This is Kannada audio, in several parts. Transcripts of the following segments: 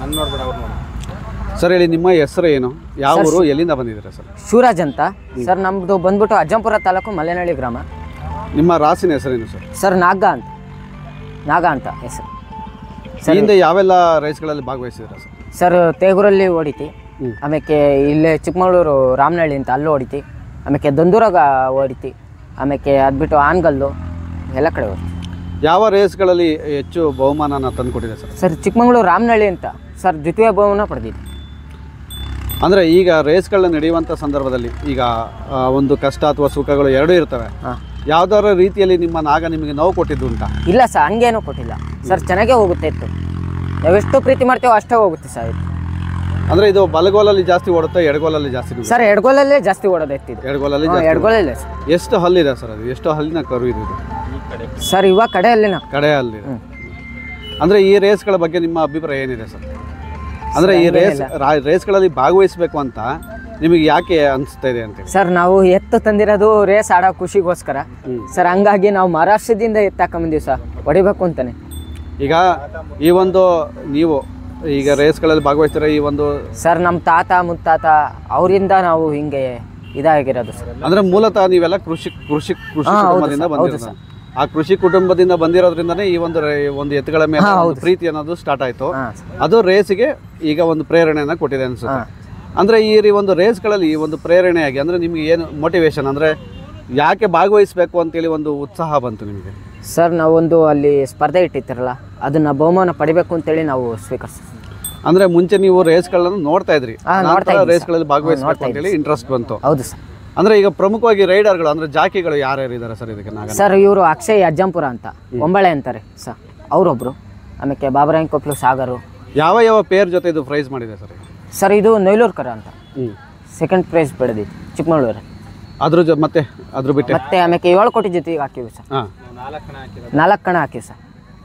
ಸರ್ ಹೇಳಿ ನಿಮ್ಮ ಹೆಸರು ಏನು ಯಾವ ಊರು ಎಲ್ಲಿಂದ ಬಂದಿದ್ದೀರಾ ಸರ್ ಶಿವರಾಜ್ ಅಂತ ಸರ್ ನಮ್ಮದು ಬಂದ್ಬಿಟ್ಟು ಅಜ್ಜಂಪುರ ತಾಲೂಕು ಮಲೆನಹಳ್ಳಿ ಗ್ರಾಮ ನಿಮ್ಮ ರಾಸಿನ ಹೆಸರೇನು ಸರ್ ಸರ್ ನಾಗ ಅಂತ ನಾಗ ಅಂತ ಹೆಸರು ಈ ಹಿಂದೆ ಯಾವೆಲ್ಲ ರೇಸ್ಗಳಲ್ಲಿ ಭಾಗವಹಿಸಿದ್ದೀರಾ ಸರ್ ಸರ್ ತೇಗೂರಲ್ಲಿ ಹೊಡಿತಿ ಹ್ಮ್. ಆಮೇಲೆ ಇಲ್ಲೇ ಚಿಕ್ಕಮಗಳೂರು ರಾಮನಹಳ್ಳಿ ಅಂತ ಅಲ್ಲೂ ಹೊಡಿತಿ ಆಮೇಲೆ ದೊಂದೂರಾಗ ಹೊಡಿತಿ ಆಮೇಲೆ ಅದ್ಬಿಟ್ಟು ಆನ್ಗಲ್ಲು ಎಲ್ಲ ಕಡೆ ಹೊಡಿತಿ ಯಾವ ರೇಸ್ಗಳಲ್ಲಿ ಹೆಚ್ಚು ಬಹುಮಾನನ ತಂದುಕೊಟ್ಟಿದೆ ಸರ್ ಸರ್ ಚಿಕ್ಕಮಗಳೂರು ರಾಮನಹಳ್ಳಿ ಅಂತ ಸರ್ ದ್ವಿತೀಯ ಬಹುಮಾನ ಪಡೆದಿದ್ದೆ ಅಂದರೆ ಈಗ ರೇಸ್ಗಳನ್ನ ನಡೆಯುವಂಥ ಸಂದರ್ಭದಲ್ಲಿ ಈಗ ಆ, ಒಂದು ಕಷ್ಟ ಅಥವಾ ಸುಖಗಳು ಎರಡೂ ಇರ್ತವೆ ಹಾಂ ಯಾವ್ದಾರ ರೀತಿಯಲ್ಲಿ ನಿಮ್ಮ ನಾಗ ನಿಮಗೆ ನೋವು ಕೊಟ್ಟಿದ್ದು ಉಂಟಾ ಇಲ್ಲ ಸರ್ ಹಂಗೇನೂ ಕೊಟ್ಟಿಲ್ಲ ಸರ್ ಚೆನ್ನಾಗೇ ಹೋಗುತ್ತೆ ಇತ್ತು ನಾವೆಷ್ಟು ಪ್ರೀತಿ ಮಾಡ್ತೇವೋ ಅಷ್ಟೇ ಹೋಗುತ್ತೆ ಸರ್ ಇದು ಅಂದರೆ ಇದು ಬಲಗೋಲಲ್ಲಿ ಜಾಸ್ತಿ ಓಡುತ್ತಾ ಎಡಗೋಲಲ್ಲಿ ಜಾಸ್ತಿ ನಿಮ್ಗೆ? ಸರ್ ಎಡ್ಗೋಲಲ್ಲೇ ಜಾಸ್ತಿ ಓಡೋದು ಎತ್ತಿದ್ದು ಎಡಗೋಲಲ್ಲಿ ಹಾಂ ಜಾಸ್ತಿ ಎಡ್ಗೋಲಲ್ಲೇ ಸರ್ ಎಷ್ಟು ಹಲ್ಲಿದೆ ಸರ್ ಅದು ಎಷ್ಟು ಹಲ್ಲಿನ ಕರು ಇದು ಇದು? ಸರ್ ಇವಾಗ ಕಡೆಯಲ್ಲಿ ನಾ ಕಡೆ ಹಲ್ಲಿದೆ ಹ್ಮ್. ಅಂದರೆ ಈ ರೇಸ್ಗಳ ಬಗ್ಗೆ ನಿಮ್ಮ ಅಭಿಪ್ರಾಯ ಏನಿದೆ ಸರ್ ಅಂದರೆ ಈ ರೇಸ್ ರಾ- ರೇಸ್ಗಳಲ್ಲಿ ಭಾಗವಹಿಸಬೇಕು ಅಂತ ನಿಮಗೆ ಯಾಕೆ ಅನಿಸ್ತಾ ಇದೆ ಅಂತೇಳಿ ಸರ್ ನಾವು ಎತ್ತು ತಂದಿರೋದು ರೇಸ್ ಆಡೋ ಖುಷಿಗೋಸ್ಕರ ಹ್ಮ್. ಸರ್ ಹಂಗಾಗಿ ನಾವು ಮಹಾರಾಷ್ಟ್ರದಿಂದ ಎತ್ತಾಕೊಂಬಂದೀವಿ ಸರ್ ಹೊಡಿಬೇಕು ಅಂತಾನೆ ಈಗ ಈ ಒಂದು ನೀವು ಈಗ ರೇಸ್ಗಳಲ್ಲಿ ಭಾಗವಹಿಸ್ತೀರ ಈ ಒಂದು ಸರ್ ನಮ್ಮ ತಾತ ಮುತ್ತಾತ ಅವರಿಂದ ನಾವು ಹಿಂಗೆ ಇದಾಗಿರೋದು ಸರ್ ಅಂದ್ರೆ ಮೂಲತಃ ನೀವೆಲ್ಲ ಕೃಷಿ ಕೃಷಿ ಕೃಷಿ ಹಾ, ಹೌದು ಕುಟುಂಬದಿಂದ ಸರ್, ಹೌದು ಬಂದಿರೋದು ಆ ಕೃಷಿ ಕುಟುಂಬದಿಂದ ಬಂದಿರೋದ್ರಿಂದನೇ ಈ ಒಂದು ರೇ- ಒಂದು ಎತ್ತುಗಳ ಮೇಲೆ ಹಾ, ಒಂದು ಹೌದು. ಪ್ರೀತಿ ಅನ್ನೋದು ಸ್ಟಾರ್ಟ್ ಆಯ್ತು ಹಾಂ ಸರ್ ಅದು ರೇಸಿಗೆ ಈಗ ಒಂದು ಪ್ರೇರಣೆಯನ್ನ ಕೊಟ್ಟಿದೆ ಅನ್ಸುತ್ತೆ ಹಾ. ಅಂದ್ರೆ ಈ ರೀ ಒಂದು ರೇಸ್ಗಳಲ್ಲಿ ಈ ಒಂದು ಪ್ರೇರಣೆಯಾಗಿ ಅಂದ್ರೆ ನಿಮ್ಗೆ ಏನು ಮೋಟಿವೇಶನ್ ಅಂದ್ರೆ ಯಾಕೆ ಭಾಗವಹಿಸಬೇಕು ಅಂತೇಳಿ ಒಂದು ಉತ್ಸಾಹ ಬಂತು ನಿಮಗೆ ಸರ್ ನಾವೊಂದು ಅಲ್ಲಿ ಸ್ಪರ್ಧೆ ಇಟ್ಟಿರ್ತಾರಲ್ಲ ಅದನ್ನ ಬಹುಮಾನ ಪಡಿಬೇಕು ಅಂತೇಳಿ ನಾವು ಸ್ವೀಕರಿಸ್ತೀವಿ ಅಂದ್ರೆ ಮುಂಚೆ ನೀವು ರೇಸ್ಗಳನ್ನ ನೋಡ್ತಾ ಇದ್ರಿ ಹಾ, ನೋಡ್ತಾ ಇದ್ವಿ ರೇಸ್ಗಳಲ್ಲಿ ಸರ್. ಭಾಗವಹಿಸಬೇಕು ನೋಡ್ತಾ ಅಂತೇಳಿ ಇಂಟ್ರೆಸ್ಟ್ ಬಂತು ಹೌದು ಸರ್ ಅಂದ್ರೆ ಈಗ ಪ್ರಮುಖವಾಗಿ ರೈಡರ್ಗಳು ಅಂದ್ರೆ ಜಾಕಿಗಳು ಯಾರ್ಯಾರು ಇದ್ದಾರೆ ಸರ್ ಇದಕ್ಕೆ ನಾಗ ಸರ್ ಇವರು ಅಕ್ಷಯ್ ಅಜ್ಜಂಪುರ ಅಂತ ಒಂಬಳೆ ಅಂತಾರೆ ಸರ್ ಅವರೊಬ್ರು ಆಮೇಲೆ ಬಾಬರಾಯನ್ ಕೊಪ್ಲು ಸಾಗರು ಯಾವ ಯಾವ ಪೇರ್ ಜೊತೆ ಇದು ಪ್ರೈಸ್ ಮಾಡಿದೆ ಸರ್ ಸರ್ ಇದು ನೈಲೂರ್ಕರ ಅಂತ ಹ್ಮ್ ಸೆಕೆಂಡ್ ಪ್ರೈಸ್ ಪಡೆದಿತ್ತು ಚಿಕ್ಕಮಗಳೂರು ಅದ್ರ ಜೊ ಮತ್ತೆ ಅದ್ರ ಬಿಟ್ಟೆ ಮತ್ತೆ ಆಮೇಲೆ ಏಳು ಕೋಟಿ ಜೊತೆಗೆ ಹಾಕಿವಿ ಸರ್ ಹಾಂ ನಾಲ್ಕು ಕಣ ಹಾಕಿವಿ ಸರ್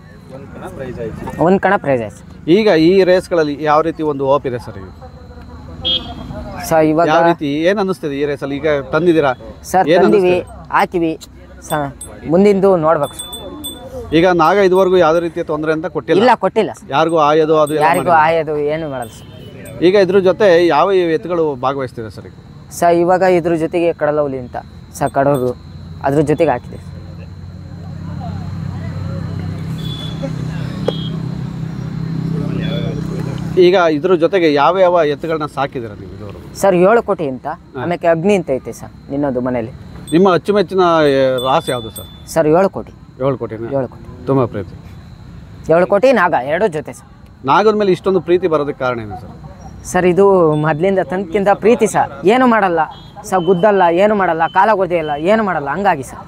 ಒಂದು ಕಣ ಪ್ರೈಸ್ ಆಯ್ತು ಈಗ ಈ ರೇಸ್ಗಳಲ್ಲಿ ಯಾವ ರೀತಿ ಒಂದು ಓಪ್ ಇದೆ ಸರ್ ಈಗ ಸರ್ ಇವಾಗ ಯಾವ ರೀತಿ ಏನ್ ಅನ್ನಿಸ್ತಿದೆ ಈ ರೇಸಲ್ಲಿ ಈಗ ತಂದಿದ್ದೀರಾ ಸರ್ ಏನ್ ತಂದಿವಿ ಹಾಕಿವಿ ಸ ಮುಂದಿಂದು ನೋಡ್ಬೇಕು ಸರ್ ಈಗ ನಾಗ ಇದುವರೆಗೂ ಯಾವುದೇ ರೀತಿಯ ತೊಂದರೆ ಅಂತ ಕೊಟ್ಟಿಲ್ಲ ಇಲ್ಲ ಕೊಟ್ಟಿಲ್ಲ ಸರ್ ಯಾರಿಗೂ ಆಯೋದು ಅದು ಎಲ್ಲ ಯಾರಿಗೂ ಆಯೋದು ಏನು ಮಾಡಲ್ಲ ಸರ್ ಮಾಡಿಲ್ಲ. ಈಗ ಇದ್ರ ಜೊತೆ ಯಾವ ಎತ್ತುಗಳು ಭಾಗವಹಿಸ್ತಿದೆ ಸರ್ ಈಗ ಸರ್ ಇವಾಗ ಇದ್ರ ಜೊತೆಗೆ ಕಡಲೌಲಿ ಅಂತ ಸರ್ ಕಡೂರು ಅದ್ರ ಜೊತೆಗೆ ಹಾಕಿದೆ ಈಗ ಇದ್ರ ಜೊತೆಗೆ ಯಾವ ಯಾವ ಎತ್ತುಗಳನ್ನ ಸಾಕಿದ್ದೀರಾ ನೀವು ಇದುವರೆಗೂ ಸರ್ ಏಳು ಕೋಟಿ ಅಂತ ಆಮೇಲೆ ಅಗ್ನಿ ಅಂತ ಐತೆ ಸರ್ ನಿನ್ನದು ಮನೇಲಿ ನಿಮ್ಮ ಅಚ್ಚುಮೆಚ್ಚಿನ ಆ, ರಾಸ್ ಯಾವುದು ಸರ್ ಸರ್ ಏಳು ಕೋಟಿ ಏಳು ಕೋಟಿನ ಏಳು ಕೋಟಿ ತುಂಬ ಪ್ರೀತಿ ಏಳು ಕೋಟಿ ನಾಗ ಎರಡೂ ಜೊತೆ ಸರ್ ನಾಗದ ಮೇಲೆ ಇಷ್ಟೊಂದು ಪ್ರೀತಿ ಬರೋದಕ್ಕೆ ಕಾರಣ ಏನು ಸರ್ ಸರ್ ಇದು ಮೊದಲಿಂದ ತಂದಕ್ಕಿಂತ ಪ್ರೀತಿ ಸರ್ ಏನು ಮಾಡಲ್ಲ ಸರ್ ಗುದ್ದಲ್ಲ ಏನು ಮಾಡಲ್ಲ ಕಾಲ ಗೊದೆಯಲ್ಲ ಏನು ಮಾಡಲ್ಲ ಹಂಗಾಗಿ ಸರ್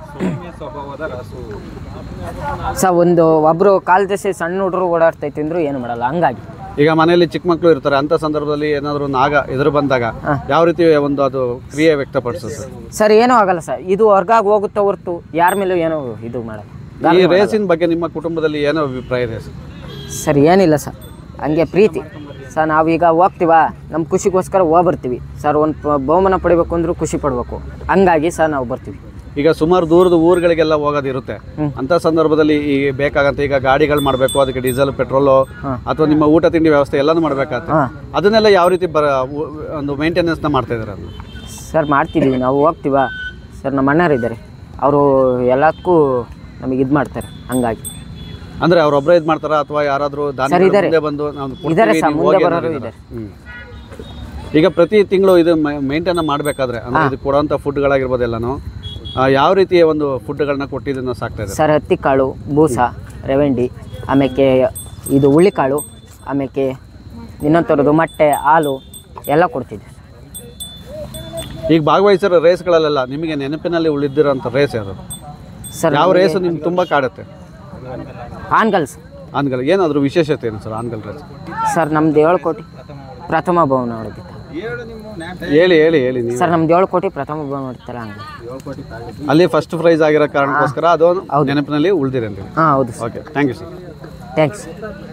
ಸರ್ ಒಂದು ಒಬ್ಬರು ಕಾಲು ದಸೆ ಸಣ್ಣ ಹುಡುಗರು ಓಡಾಡ್ತೈತೆ ಅಂದ್ರು ಏನು ಮಾಡಲ್ಲ ಹಂಗಾಗಿ ಈಗ ಮನೆಯಲ್ಲಿ ಚಿಕ್ಕ ಮಕ್ಕಳು ಇರ್ತಾರೆ ಅಂತ ಸಂದರ್ಭದಲ್ಲಿ ಏನಾದರೂ ನಾಗ ಎದುರು ಬಂದಾಗ ಹಾ. ಯಾವ ರೀತಿ ಒಂದು ಅದು ಕ್ರಿಯೆ ವ್ಯಕ್ತಪಡಿಸುತ್ತೆ ಸರ್ ಸರ್ ಏನೂ ಆಗಲ್ಲ ಸರ್ ಇದು ಹೊರ್ಗಾಗಿ ಹೋಗುತ್ತಾ ಹೊರ್ತು ಯಾರ ಮೇಲೂ ಏನೂ ಇದು ಮಾಡಲ್ಲ ಈ ರೇಸಿನ ಬಗ್ಗೆ ನಿಮ್ಮ ಕುಟುಂಬದಲ್ಲಿ ಏನೋ ಅಭಿಪ್ರಾಯ ಇದೆ ಸರ್ ಸರ್ ಏನಿಲ್ಲ ಸರ್ ಹಂಗೆ ಪ್ರೀತಿ ಸರ್ ನಾವೀಗ ಹೋಗ್ತೀವ ನಮ್ಮ ಖುಷಿಗೋಸ್ಕರ ಹೋಗಿ ಬರ್ತೀವಿ ಸರ್ ಒಂದು ಬಹುಮಾನ ಪಡಿಬೇಕು ಅಂದ್ರೂ ಖುಷಿ ಪಡಬೇಕು ಹಂಗಾಗಿ ಸರ್ ನಾವು ಬರ್ತೀವಿ ಈಗ ಸುಮಾರು ದೂರದ ಊರುಗಳಿಗೆಲ್ಲ ಹೋಗೋದಿರುತ್ತೆ ಹ್ಮ್. ಅಂತ ಸಂದರ್ಭದಲ್ಲಿ ಈ ಬೇಕಾಗಂತ ಈಗ ಗಾಡಿಗಳು ಮಾಡಬೇಕು ಅದಕ್ಕೆ ಡೀಸೆಲ್ ಪೆಟ್ರೋಲು ಹಾಂ ಅಥವಾ ನಿಮ್ಮ ಊಟ ತಿಂಡಿ ವ್ಯವಸ್ಥೆ ಎಲ್ಲನೂ ಮಾಡಬೇಕಾಗುತ್ತೆ ಹಾಂ ಅದನ್ನೆಲ್ಲ ಯಾವ ರೀತಿ ಬರ ಉ- ಒಂದು ಮೇಂಟೆನೆನ್ಸ್ನ ಮಾಡ್ತಾ ಇದ್ದಾರೆ ಅದನ್ನ ಸರ್ ಮಾಡ್ತೀವಿ ನಾವು ಹೋಗ್ತೀವ ಸರ್ ನಮ್ಮ ಅಣ್ಣರಿದ್ದಾರೆ ಅವರು ಎಲ್ಲದಕ್ಕೂ ನಮಗೆ ಇದು ಮಾಡ್ತಾರೆ ಹಂಗಾಗಿ ಅಂದ್ರೆ ಅವ್ರೊಬ್ಬರೇ ಇದು ಮಾಡ್ತಾರಾ ಅಥವಾ ಯಾರಾದರೂ ದಾನಿ ಇದ್ದಾರೆ. ಮುಂದೆ ಬಂದು ನಾವು ಕೊಡ್ತೀವಿ, ಇದ್ದಾರೆ ಸರ್, ನೀವು ಮುಂದೆ ಹೋಗಿ ಬರೋರು ಅನ್ನೋರು ಇದ್ದಾರೆ. ಹ್ಮ್. ಈಗ ಪ್ರತಿ ತಿಂಗಳು ಇದು ಮೇಂಟೈನ್ ಮಾಡಬೇಕಾದ್ರೆ ಅಂದ್ರೆ ಇದು ಕೊಡುವಂಥ ಫುಡ್ಗಳಾಗಿರ್ಬೋದು ಎಲ್ಲನೂ ಆ, ಯಾವ ರೀತಿಯ ಒಂದು ಫುಡ್ಗಳನ್ನ ಕೊಟ್ಟು ಇದನ್ನ ಸಾಕ್ತಾ ಇದ್ದಾರೆ ಸರ್ ಹತ್ತಿ ಕಾಳು ಬೂಸ ರೆವೆಂಡಿ ಆಮೇಲೆ ಇದು ಹುಳ್ಳಿಕಾಳು ಆಮೇಲೆ ಇನ್ನೊಂದು ಥರದ್ದು ಮೊಟ್ಟೆ ಹಾಲು ಎಲ್ಲ ಕೊಡ್ತಿದ್ವಿ ಈಗ ಭಾಗವಹಿಸಿರೋ ರೇಸ್ಗಳಲ್ಲೆಲ್ಲ ನಿಮಗೆ ನೆನಪಿನಲ್ಲಿ ಉಳಿದಿರೋಂಥ ರೇಸ್ ಯಾವುದು ಸರ್ ಯಾವ ರೇಸ್ ನಿಮ್ಗೆ ತುಂಬ ಕಾಡುತ್ತೆ ಆನ್ಗಲ್ಸ್ ಆನ್ಗಲ್ ಏನಾದರೂ ವಿಶೇಷತೆ ಏನು ಸರ್ ಆನ್ಗಲ್ ರೇಸ್ ಸರ್ ನಮ್ದು ಏಳು ಕೋಟಿ ಪ್ರಥಮ ಭವನ ಹೊಡೆದಿತ್ತು ಹೇಳಿ ಹೇಳಿ ಹೇಳಿ ನೀವು ಸರ್ ನಮ್ದು ಏಳು ಕೋಟಿ ಪ್ರಥಮ ಭವನ ಹೊಡಿತಾರೆ ಹಂಗೆ ಅಲ್ಲಿ ಫಸ್ಟ್ ಪ್ರೈಸ್ ಆಗಿರೋ ಕಾರಣಕ್ಕೋಸ್ಕರ ಅದು ನೆನಪಿನಲ್ಲಿ ಉಳಿದಿದೆ ಅಂತ ಹಾಂ ಹೌದು sir okay thank you sir thanks